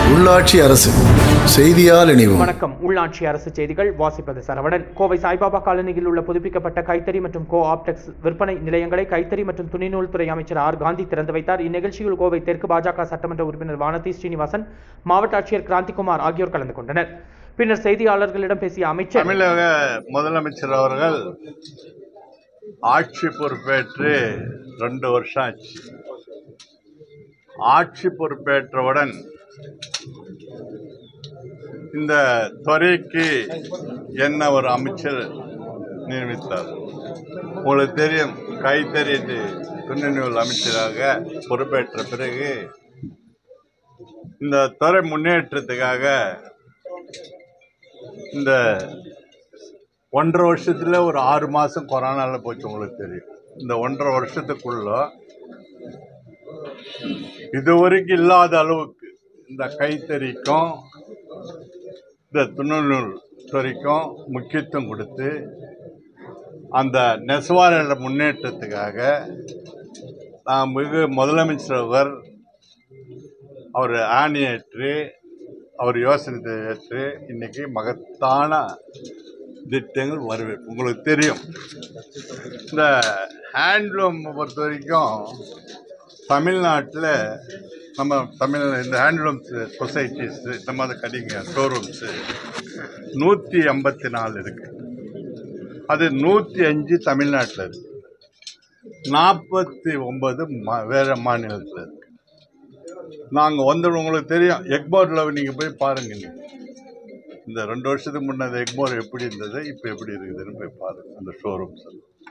உள்ளாட்சி அரசு செய்தியால் இணைவோம் வணக்கம் உள்ளாட்சி அரசு செய்திகள் வாசிப்பது சரவணன் கோவை சாய்பாபா காலனியில் உள்ள புதுப்பிக்கப்பட்ட கைத்தறி மற்றும் கோ ஆப்டெக்ஸ் விற்பனை நிலையங்களை கைத்தறி மற்றும் துணிநூல் துறை அமைச்சர் ஆர் காந்தி திறந்து வைத்தார் இந்நிகழ்ச்சியில் கோவை தெற்கு பாஜக சட்டமன்ற உறுப்பினர் வானதி ஸ்ரீனிவாசன் மாவட்ட ஆட்சியர் கிராந்திகுமார் ஆகியோர் கலந்து கொண்டனர் பின்னர் செய்தியாளர்களிடம் பேசிய அமைச்சர் தமிழக முதலமைச்சர் அவர்கள் ஆட்சி பொறுப்பேற்று ரெண்டு வருஷம் ஆச்சு ஆட்சி பொறுப்பேற்றவுடன் இந்த துறைக்கு என்ன ஒரு அமைச்சர் நியமித்தார் உங்களுக்கு தெரியும் கைத்தறி துணைநூல் அமைச்சராக பொறுப்பேற்ற பிறகு இந்த துறை முன்னேற்றத்துக்காக இந்த ஒன்றரை வருஷத்துல ஒரு ஆறு மாதம் கொரோனாவில் போச்சு உங்களுக்கு தெரியும் இந்த ஒன்றரை வருஷத்துக்குள்ள இதுவரைக்கும் இல்லாத அளவுக்கு இந்த கைத்தறிக்கும் இந்த துணநூல் துறைக்கும் முக்கியத்துவம் கொடுத்து அந்த நெசவாளர்கள முன்னேற்றத்துக்காக நான் மிகு முதலமைச்சர் அவர் அவர் ஆணையேற்று அவர் யோசனை ஏற்று இன்னைக்கு மகத்தான திட்டங்கள் வரவேற்பு உங்களுக்கு தெரியும் இந்த ஹேண்ட்லூம் பொறுத்த வரைக்கும் தமிழ்நாட்டில் நம்ம தமிழ் இந்த ஹேண்ட்லூம்ஸ் சொசைட்டிஸ் இந்த மாதிரி கடைங்க ஷோரூம்ஸு நூற்றி எண்பத்தி நாலு இருக்கு அது நூற்றி அஞ்சு தமிழ்நாட்டில் இருக்கு நாற்பத்தி ஒன்பது மா வேறு மாநிலத்தில் இருக்கு நாங்கள் வந்து உங்களுக்கு தெரியும் எக்போர்டில் நீங்கள் போய் பாருங்க நீங்கள் இந்த ரெண்டு வருஷத்துக்கு முன்னே எக்மோர் எப்படி இருந்தது இப்போ எப்படி இருக்குதுன்னு போய் பாருங்க அந்த ஷோரூம்ஸ்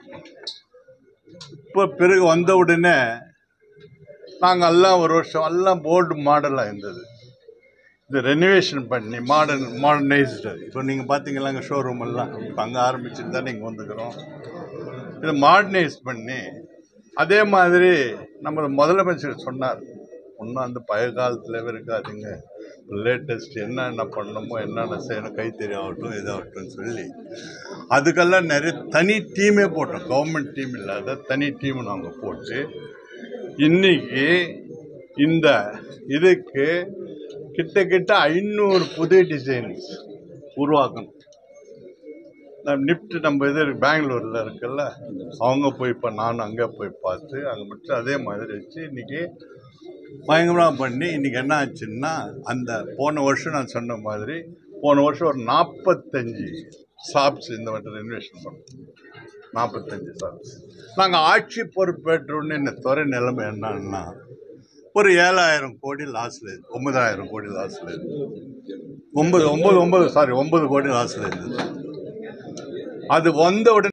இப்போ பிறகு வந்த உடனே நாங்கள் எல்லாம் ஒரு வருஷம் எல்லாம் போல்டு மாடலாக இருந்தது இது ரெனோவேஷன் பண்ணி மாடர்ன் மாடர்னைஸ்டு இப்போ நீங்கள் பார்த்தீங்களா அங்கே ஷோரூம் எல்லாம் இப்போ அங்கே ஆரம்பிச்சுட்டு தான் நீங்கள் வந்துக்கிறோம் இதை மாடர்னைஸ் பண்ணி அதே மாதிரி நம்ம முதலமைச்சர் சொன்னார் ஒன்றும் அந்த பழைய காலத்தில் இருக்காதுங்க லேட்டஸ்ட் என்னென்ன பண்ணணுமோ என்னென்ன செய்யணும் கைத்தறி ஆகட்டும் இதாகட்டும் சொல்லி அதுக்கெல்லாம் நிறைய தனி டீமே போட்டோம் கவர்மெண்ட் டீம் இல்லாத தனி டீம் நாங்கள் போட்டு இன்னைக்கு இந்த இதுக்கு கிட்டத்தட்ட ஐநூறு புது டிசைன்ஸ் உருவாக்கணும் நம்ம நிப்ட் நம்ம இது இருக்கு, பெங்களூர்ல இருக்குல்ல அவங்க போய் இப்போ நானும் அங்கே போய் பார்த்து அங்கே மட்டும் அதே மாதிரி வச்சு இன்னைக்கு பயங்கரமாக பண்ணி இன்னைக்கு என்ன ஆச்சுன்னா அந்த போன வருஷம் நான் சொன்ன மாதிரி போன வருஷம் ஒரு நாற்பத்தஞ்சு ஷாப்ஸ் இந்த மட்டும் ரெனோவேஷன் பண்ணோம் நாற்பத்தஞ்சு ஷாப்ஸ் நாங்கள் ஆட்சி பொறுப்பேற்றோன்னு இந்த துறை நிலைமை என்னன்னா ஒரு ஏழாயிரம் கோடி லாஸில் இருக்கு ஒன்பதாயிரம் கோடி லாஸில் இருக்கு ஒன்பது ஒன்பது ஒன்பது சாரி ஒன்பது கோடி லாஸில் இருந்தது அது வந்த உடனே